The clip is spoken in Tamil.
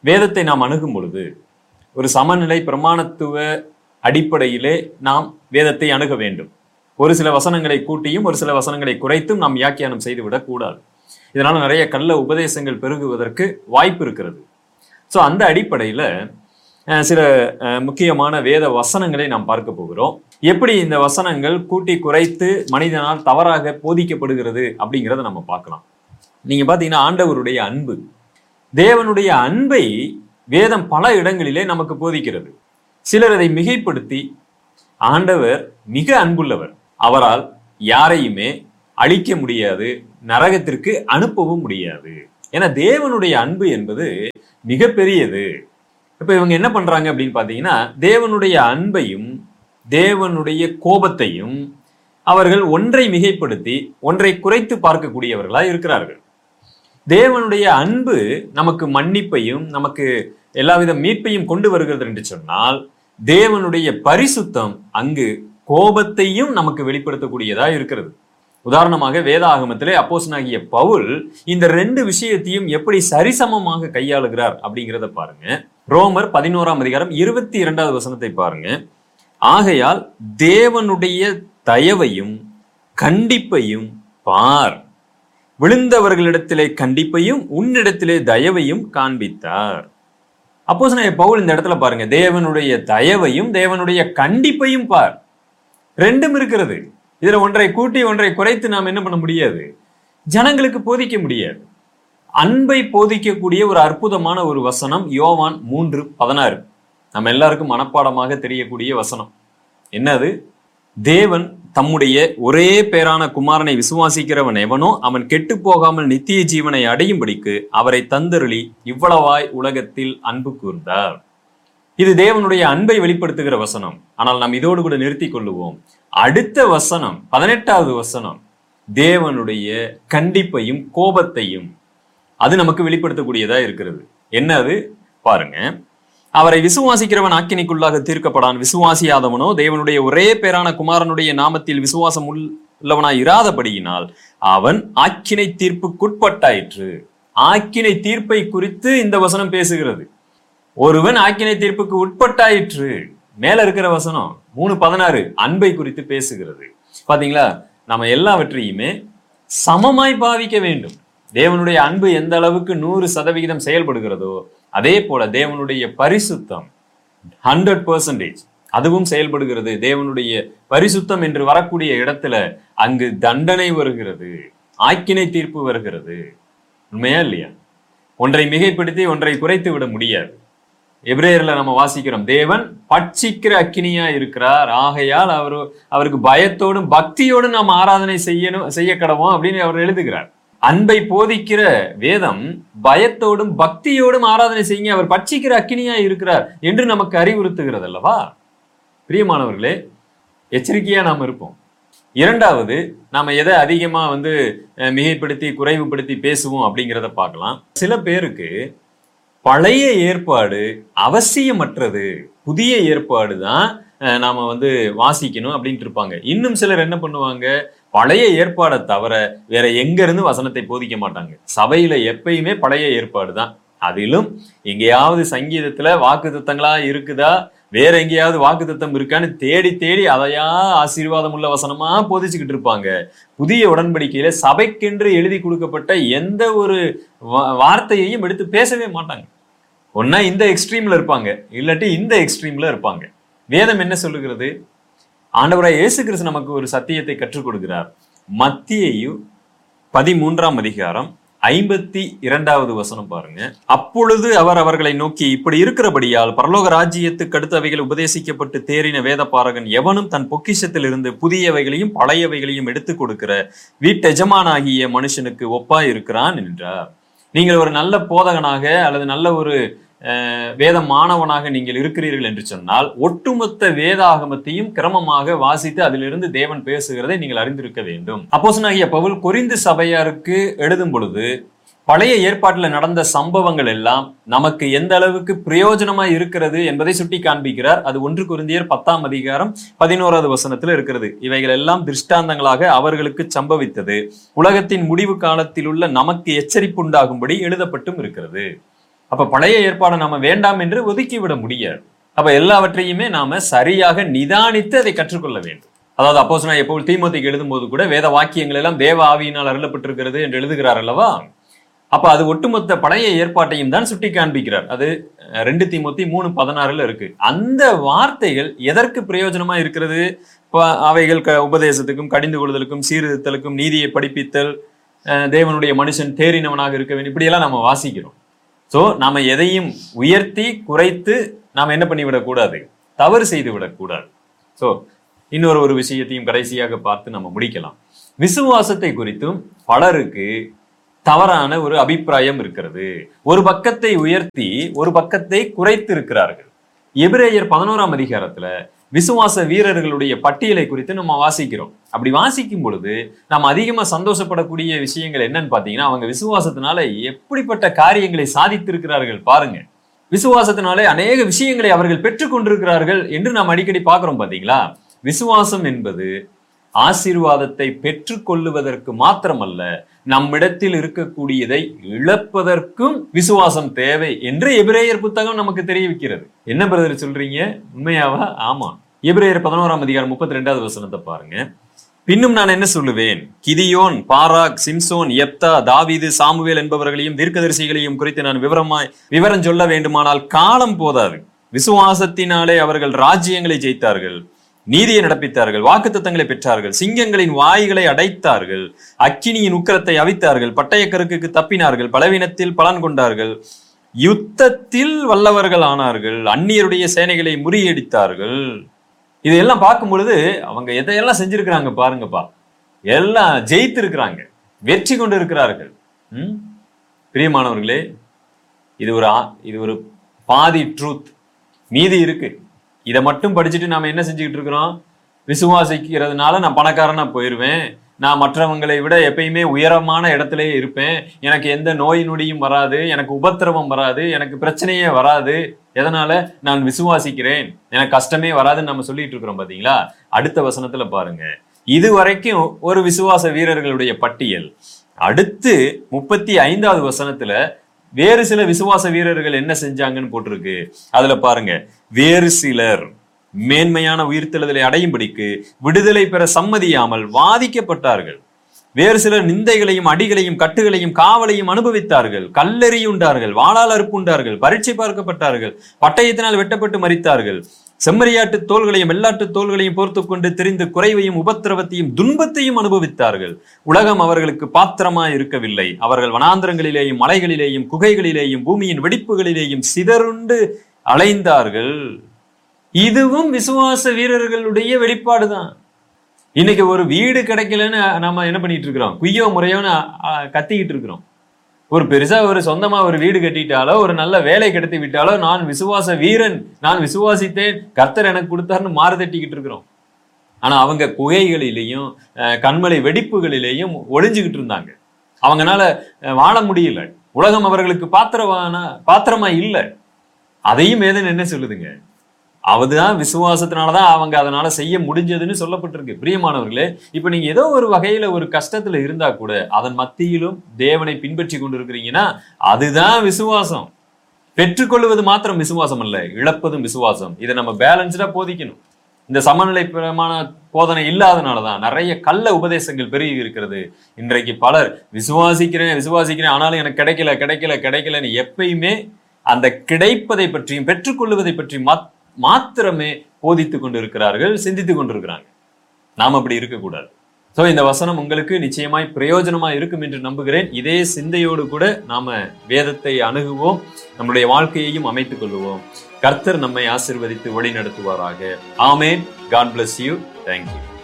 வேதத்தை நாம் அணுகும் பொழுது ஒரு சமநிலை பிரமாணத்துவ அடிப்படையிலே நாம் வேதத்தை அணுக வேண்டும் ஒரு சில வசனங்களை கூட்டியும் ஒரு சில வசனங்களை குறைத்தும் நாம் வியாக்கியானம் செய்துவிடக் கூடாது இதனால நிறைய கள்ள உபதேசங்கள் பெருகுவதற்கு வாய்ப்பு இருக்கிறது ஸோ அந்த அடிப்படையில அஹ், சில அஹ், முக்கியமான வேத வசனங்களை நாம் பார்க்க போகிறோம் எப்படி இந்த வசனங்கள் கூட்டி குறைத்து மனிதனால் தவறாக போதிக்கப்படுகிறது அப்படிங்கிறத நம்ம பார்க்கலாம் நீங்க பாத்தீங்கன்னா ஆண்டவருடைய அன்பு தேவனுடைய அன்பை வேதம் பல இடங்களிலே நமக்கு போதிக்கிறது சிலர் அதை மிகைப்படுத்தி ஆண்டவர் மிக அன்புள்ளவர் அவரால் யாரையுமே அழிக்க முடியாது நரகத்திற்கு அனுப்பவும் முடியாது ஏன்னா தேவனுடைய அன்பு என்பது மிக பெரியது இப்ப இவங்க என்ன பண்றாங்க அப்படின்னு பாத்தீங்கன்னா தேவனுடைய அன்பையும் தேவனுடைய கோபத்தையும் அவர்கள் ஒன்றை மிகைப்படுத்தி ஒன்றை குறைத்து பார்க்கக்கூடியவர்களா இருக்கிறார்கள் தேவனுடைய அன்பு நமக்கு மன்னிப்பையும் நமக்கு எல்லாவித மீட்பையும் கொண்டு வருகிறது என்று சொன்னால் தேவனுடைய பரிசுத்தம் அங்கு கோபத்தையும் நமக்கு வெளிப்படுத்தக்கூடியதா இருக்கிறது உதாரணமாக வேதாகமத்திலே அப்போஸ்தலனாகிய பவுல் இந்த ரெண்டு விஷயத்தையும் எப்படி சரிசமமாக கையாளுகிறார் அப்படிங்கிறத பாருங்க ரோமர் பதினோராம் அதிகாரம் இருபத்தி இரண்டாவது வசனத்தை பாருங்க ஆகையால் தேவனுடைய தயவையும் கண்டிப்பையும் பார் விழுந்தவர்களிடத்திலே கண்டிப்பையும் உன்னிடத்திலே தயவையும் காண்பித்தார் அப்போ பவுல் இந்த இடத்துல பாருங்க தேவனுடைய தயவையும் தேவனுடைய கண்டிப்பையும் பார் ரெண்டும் இருக்கிறது இதுல ஒன்றை கூட்டி ஒன்றை குறைத்து நாம் என்ன பண்ண முடியாது ஜனங்களுக்கு போதிக்க முடியாது அன்பை போதிக்கக்கூடிய ஒரு அற்புதமான ஒரு வசனம் யோவான் மூன்று பதினாறு நம்ம எல்லாருக்கும் மனப்பாடமாக தெரியக்கூடிய வசனம் என்னது தேவன் தம்முடைய ஒரே பேரான குமாரனை விசுவாசிக்கிறவன் எவனோ அவன் கெட்டு போகாமல் நித்திய ஜீவனை அடையும்படிக்கு அவரை தந்தருளி இவ்வளவாய் உலகத்தில் அன்பு கூர்ந்தார் இது தேவனுடைய அன்பை வெளிப்படுத்துகிற வசனம் ஆனால் நாம் இதோடு கூட நிறுத்திக் கொள்ளுவோம் அடுத்த வசனம் பதினெட்டாவது வசனம் தேவனுடைய கண்டிப்பையும் கோபத்தையும் அது நமக்கு வெளிப்படுத்தக்கூடியதா இருக்கிறது என்ன அது பாருங்க அவரை விசுவாசிக்கிறவன் ஆக்கினைக்குள்ளாக தீர்க்கப்படான் விசுவாசியாதவனோ தேவனுடைய ஒரே பேரான குமாரனுடைய நாமத்தில் விசுவாசம் உள்ளவனாய் இராதபடியினால் அவன் ஆக்கினை தீர்ப்புக்குட்பட்டாயிற்று ஆக்கினை தீர்ப்பை குறித்து இந்த வசனம் பேசுகிறது ஒருவன் ஆக்கினை தீர்ப்புக்கு உட்பட்டாயிற்று மேல இருக்கிற வசனம் மூணு பதினாறு அன்பை குறித்து பேசுகிறது பாத்தீங்களா நம்ம எல்லாவற்றையுமே சமமாய் பாவிக்க வேண்டும் தேவனுடைய அன்பு எந்த அளவுக்கு நூறு சதவிகிதம் செயல்படுகிறதோ அதே போல தேவனுடைய பரிசுத்தம் ஹண்ட்ரட் பர்சன்டேஜ் அதுவும் செயல்படுகிறது தேவனுடைய பரிசுத்தம் என்று வரக்கூடிய இடத்துல அங்கு தண்டனை வருகிறது ஆக்கினை தீர்ப்பு வருகிறது உண்மையா இல்லையா ஒன்றை மிகைப்படுத்தி ஒன்றை குறைத்து விட முடியாது எபிரேயர்ல நம்ம வாசிக்கிறோம் தேவன் பட்சிக்கிற அக்கினியா இருக்கிறார் ஆகையால் அவர் அவருக்கு பயத்தோடும் பக்தியோடும் நாம் ஆராதனை செய்யணும் செய்ய கடவோம் அப்படின்னு அவர் எழுதுகிறார் அன்பை போதிக்கிற வேதம் பயத்தோடும் பக்தியோடும் ஆராதனை செய்யுங்க அவர் பட்சிக்கிற அக்கினியா இருக்கிறார் என்று நமக்கு அறிவுறுத்துகிறது அல்லவா பிரியமானவர்களே எச்சரிக்கையா நாம் இருப்போம் இரண்டாவது நாம எதை அதிகமா வந்து அஹ், மிகைப்படுத்தி குறைவுபடுத்தி பேசுவோம் அப்படிங்கிறத பார்க்கலாம் சில பேருக்கு பழைய ஏற்பாடு அவசியமற்றது புதிய ஏற்பாடு தான் அஹ், நாம வந்து வாசிக்கணும் அப்படின்ட்டு இருப்பாங்க இன்னும் சிலர் என்ன பண்ணுவாங்க பழைய ஏற்பாடை தவிர வேற எங்க இருந்து வசனத்தை போதிக்க மாட்டாங்க சபையில எப்பயுமே பழைய ஏற்பாடு தான் அதிலும் எங்கேயாவது சங்கீதத்துல வாக்கு இருக்குதா வேற எங்கேயாவது வாக்கு இருக்கான்னு தேடி தேடி அதையா ஆசீர்வாதம் உள்ள வசனமா போதிச்சுக்கிட்டு இருப்பாங்க புதிய உடன்படிக்கையில சபைக்கென்று எழுதி கொடுக்கப்பட்ட எந்த ஒரு வா- வார்த்தையையும் எடுத்து பேசவே மாட்டாங்க ஒன்னா இந்த எக்ஸ்ட்ரீம்ல இருப்பாங்க இல்லாட்டி இந்த எக்ஸ்ட்ரீம்ல இருப்பாங்க வேதம் என்ன சொல்லுகிறது ஆண்டவராய் இயேசு கிறிஸ்து நமக்கு ஒரு சத்தியத்தை கற்றுக் கொடுக்கிறார் மத்தியையு பதிமூன்றாம் அதிகாரம் ஐம்பத்தி இரண்டாவது வசனம் பாருங்க அப்பொழுது அவர் அவர்களை நோக்கி இப்படி இருக்கிறபடியால் பரலோக ராஜ்யத்துக்கு அடுத்தவைகள் உபதேசிக்கப்பட்டு தேறின வேதபாரகன் எவனும் தன் பொக்கிஷத்தில் இருந்து புதியவைகளையும் பழையவைகளையும் எடுத்துக் கொடுக்கிற வீட்டெஜமானாகிய மனுஷனுக்கு ஒப்பாய் இருக்கிறான் என்றார் நீங்கள் ஒரு நல்ல போதகனாக அல்லது நல்ல ஒரு அஹ், வேத மாணவனாக நீங்கள் இருக்கிறீர்கள் என்று சொன்னால் ஒட்டுமொத்த வேதாகமத்தையும் கிரமமாக வாசித்து அதிலிருந்து தேவன் பேசுகிறதை நீங்கள் அறிந்திருக்க வேண்டும் அப்போஸ்தலனாகிய பவுல் கொரிந்து சபையாருக்கு எழுதும் பொழுது பழைய ஏற்பாட்டில் நடந்த சம்பவங்கள் எல்லாம் நமக்கு எந்த அளவுக்கு பிரயோஜனமா இருக்கிறது என்பதை சுட்டி காண்பிக்கிறார் அது ஒன்று குருந்தியர் பத்தாம் அதிகாரம் பதினோராவது வசனத்தில் இருக்கிறது இவைகள் எல்லாம் திருஷ்டாந்தங்களாக அவர்களுக்கு சம்பவித்தது உலகத்தின் முடிவு காலத்தில் உள்ள நமக்கு எச்சரிப்புண்டாகும்படி எழுதப்பட்டும் இருக்கிறது அப்ப பழைய ஏற்பாடை நாம வேண்டாம் என்று ஒதுக்கி விட முடியாது அப்ப எல்லாவற்றையுமே நாம சரியாக நிதானித்து அதை கற்றுக்கொள்ள வேண்டும் அதாவது அப்போ நான் எப்போ தீமோத்திக்கு எழுதும் போது கூட வேத வாக்கியங்கள் எல்லாம் தேவ ஆவியினால் அருளப்பட்டிருக்கிறது என்று எழுதுகிறார் அல்லவா அப்ப அது ஒட்டுமொத்த பழைய ஏற்பாட்டையும் தான் சுட்டி காண்பிக்கிறார் அது அஹ், ரெண்டு தீமோத்தி மூணு பதினாறுல இருக்கு அந்த வார்த்தைகள் எதற்கு பிரயோஜனமா இருக்கிறது இப்ப அவைகள் க- உபதேசத்துக்கும் கடிந்து கொள்ளுதலுக்கும் சீர்திருத்தலுக்கும் நீதியை படிப்பித்தல் அஹ், தேவனுடைய மனுஷன் தேறினவனாக இருக்க வேண்டும் இப்படியெல்லாம் நம்ம வாசிக்கிறோம் சோ நாம எதையும் உயர்த்தி குறைத்து நாம் என்ன பண்ணிவிடக் கூடாது தவறு செய்து விடக்கூடாது சோ இன்னொரு ஒரு விஷயத்தையும் கடைசியாக பார்த்து நம்ம முடிக்கலாம் விசுவாசத்தை குறித்தும் பலருக்கு தவறான ஒரு அபிப்பிராயம் இருக்கிறது ஒரு பக்கத்தை உயர்த்தி ஒரு பக்கத்தை குறைத்து இருக்கிறார்கள் எபிரேயர் பதினோராம் அதிகாரத்துல விசுவாச வீரர்களுடைய பட்டியலை குறித்து நம்ம வாசிக்கிறோம் அப்படி வாசிக்கும் பொழுது நம்ம அதிகமா சந்தோஷப்படக்கூடிய விஷயங்கள் என்னன்னு பாத்தீங்கன்னா அவங்க விசுவாசத்தினால எப்படிப்பட்ட காரியங்களை சாதித்திருக்கிறார்கள் பாருங்க விசுவாசத்தினாலே அநேக விஷயங்களை அவர்கள் பெற்றுக் கொண்டிருக்கிறார்கள் என்று நாம் அடிக்கடி பார்க்கிறோம் பாத்தீங்களா விசுவாசம் என்பது ஆசீர்வாதத்தை பெற்றுக்கொள்ளுவதற்கு மாத்திரமல்ல நம்மிடத்தில் இருக்கக்கூடியதை இழப்பதற்கும் விசுவாசம் தேவை என்று எபிரேயர் புத்தகம் நமக்கு தெரிவிக்கிறது என்ன பிரதர் சொல்றீங்க உண்மையாவா ஆமா எபிரேயர் பதினோராம் அதிகாரம் முப்பத்தி ரெண்டாவது வசனத்தை பாருங்க பின்னும் நான் என்ன சொல்லுவேன் கிதியோன் பாராக் சிம்சோன் எப்தா தாவீது சாமுவேல் என்பவர்களையும் தீர்க்கதரிசிகளையும் குறித்து நான் விவரமாய் விவரம் சொல்ல வேண்டுமானால் காலம் போதாது விசுவாசத்தினாலே அவர்கள் ராஜ்யங்களை ஜெயித்தார்கள் நீதியை நடப்பித்தார்கள் வாக்குத்தத்தங்களை பெற்றார்கள் சிங்கங்களின் வாய்களை அடைத்தார்கள் அக்கினியின் உக்கிரத்தை அவித்தார்கள் பட்டயக்கருக்குக்கு தப்பினார்கள் பலவீனத்தில் பலன் கொண்டார்கள் யுத்தத்தில் வல்லவர்கள் ஆனார்கள் அந்நியருடைய சேனைகளை முறியடித்தார்கள் இதையெல்லாம் பார்க்கும் பொழுது அவங்க எதையெல்லாம் செஞ்சிருக்கிறாங்க பாருங்கப்பா எல்லாம் ஜெயித்திருக்கிறாங்க வெற்றி கொண்டு இருக்கிறார்கள் ம்? பிரியமானவர்களே இது ஒரு ஆ- இது ஒரு பாதி ட்ரூத் மீதி இருக்கு இதை மட்டும் படிச்சுட்டு நாம என்ன செஞ்சுக்கிட்டு இருக்கிறோம் விசுவாசிக்கிறதுனால நான் பணக்காரனா போயிருவேன் நான் மற்றவங்களை விட எப்பயுமே உயரமான இடத்திலே இருப்பேன் எனக்கு எந்த நோய் நொடியும் வராது எனக்கு உபத்திரவம் வராது எனக்கு பிரச்சனையே வராது எதனால நான் விசுவாசிக்கிறேன் எனக்கு கஷ்டமே வராதுன்னு நம்ம சொல்லிட்டு இருக்கிறோம் பாத்தீங்களா அடுத்த வசனத்துல பாருங்க இது வரைக்கும் ஒரு விசுவாச வீரர்களுடைய பட்டியல் அடுத்து முப்பத்தி ஐந்தாவது வசனத்துல வேறு சில விசுவாச வீரர்கள் என்ன செஞ்சாங்கன்னு போட்டிருக்கு அதுல பாருங்க வேறு சிலர் மேன்மையான உயிர்த்தெழுதலை அடையும்படிக்கு விடுதலை பெற சம்மதியாமல் வாதிக்கப்பட்டார்கள் வேறு சிலர் நிந்தைகளையும் அடிகளையும் கட்டுகளையும் காவலையும் அனுபவித்தார்கள் கல்லெறியுண்டார்கள் வாளால் அறுப்புண்டார்கள் பரீட்சை பார்க்கப்பட்டார்கள் பட்டயத்தினால் வெட்டப்பட்டு மரித்தார்கள் செம்மறியாட்டு தோள்களையும் வெள்ளாட்டு தோள்களையும் பொறுத்து கொண்டு தெரிந்து குறைவையும் உபத்திரவத்தையும் துன்பத்தையும் அனுபவித்தார்கள் உலகம் அவர்களுக்கு பாத்திரமாய் இருக்கவில்லை அவர்கள் வனாந்திரங்களிலேயும் மலைகளிலேயும் குகைகளிலேயும் பூமியின் வெடிப்புகளிலேயும் சிதறுண்டு அலைந்தார்கள் இதுவும் விசுவாச வீரர்களுடைய வெளிப்பாடுதான் இன்னைக்கு ஒரு வீடு கிடைக்கலன்னு நம்ம என்ன பண்ணிட்டு இருக்கிறோம் குய்யோ முறையோன்னு அ, கத்திக்கிட்டு இருக்கிறோம் ஒரு பெருசா ஒரு சொந்தமா ஒரு வீடு கட்டிட்டாலோ ஒரு நல்ல வேலை கிடைத்து விட்டாலோ நான் விசுவாச வீரன் நான் விசுவாசித்தேன் கர்த்தர் எனக்கு கொடுத்தாருன்னு மாறு தட்டிக்கிட்டு இருக்கிறோம் ஆனா அவங்க குகைகளிலேயும் அஹ், கண்மலை வெடிப்புகளிலேயும் ஒளிஞ்சுக்கிட்டு இருந்தாங்க அவங்கனால அஹ், வாழ முடியல உலகம் அவர்களுக்கு பாத்திரமான பாத்திரமா இல்லை அதையும் வேதனை என்ன சொல்லுதுங்க அதுதான் விசுவாசத்தினாலதான் அவங்க அதனால செய்ய முடிஞ்சதுன்னு சொல்லப்பட்டிருக்கு பிரியமானவர்களே இப்ப நீங்க ஏதோ ஒரு வகையில ஒரு கஷ்டத்துல இருந்தா கூட அதன் மத்தியிலும் தேவனை பின்பற்றி கொண்டு இருக்கிறீங்கன்னா அதுதான் விசுவாசம் பெற்றுக்கொள்வது மாத்திரம் விசுவாசம் அல்ல இழப்பதும் விசுவாசம் இதை நம்ம பேலன்ஸ்டா போதிக்கணும் இந்த சமநிலை பிரமான போதனை இல்லாதனாலதான் நிறைய கள்ள உபதேசங்கள் பெருகி இருக்கிறது இன்றைக்கு பலர் விசுவாசிக்கிறேன் விசுவாசிக்கிறேன் ஆனாலும் எனக்கு கிடைக்கல கிடைக்கல கிடைக்கலன்னு எப்பயுமே அந்த கிடைப்பதை பற்றியும் பெற்றுக்கொள்வதை பற்றி மாத்- மாத்திரமே போதித்துக் கொண்டிருக்கிறார்கள் சிந்தித்துக் கொண்டிருக்கிறாங்க நாம் அப்படி இருக்கக்கூடாது ஸோ இந்த வசனம் உங்களுக்கு நிச்சயமாய் பிரயோஜனமா இருக்கும் என்று நம்புகிறேன் இதே சிந்தையோடு கூட நாம வேதத்தை அணுகுவோம் நம்முடைய வாழ்க்கையையும் அமைத்துக் கொள்வோம் கர்த்தர் நம்மை ஆசிர்வதித்து வழி நடத்துவாராக ஆமேன் காட் bless யூ தேங்க்யூ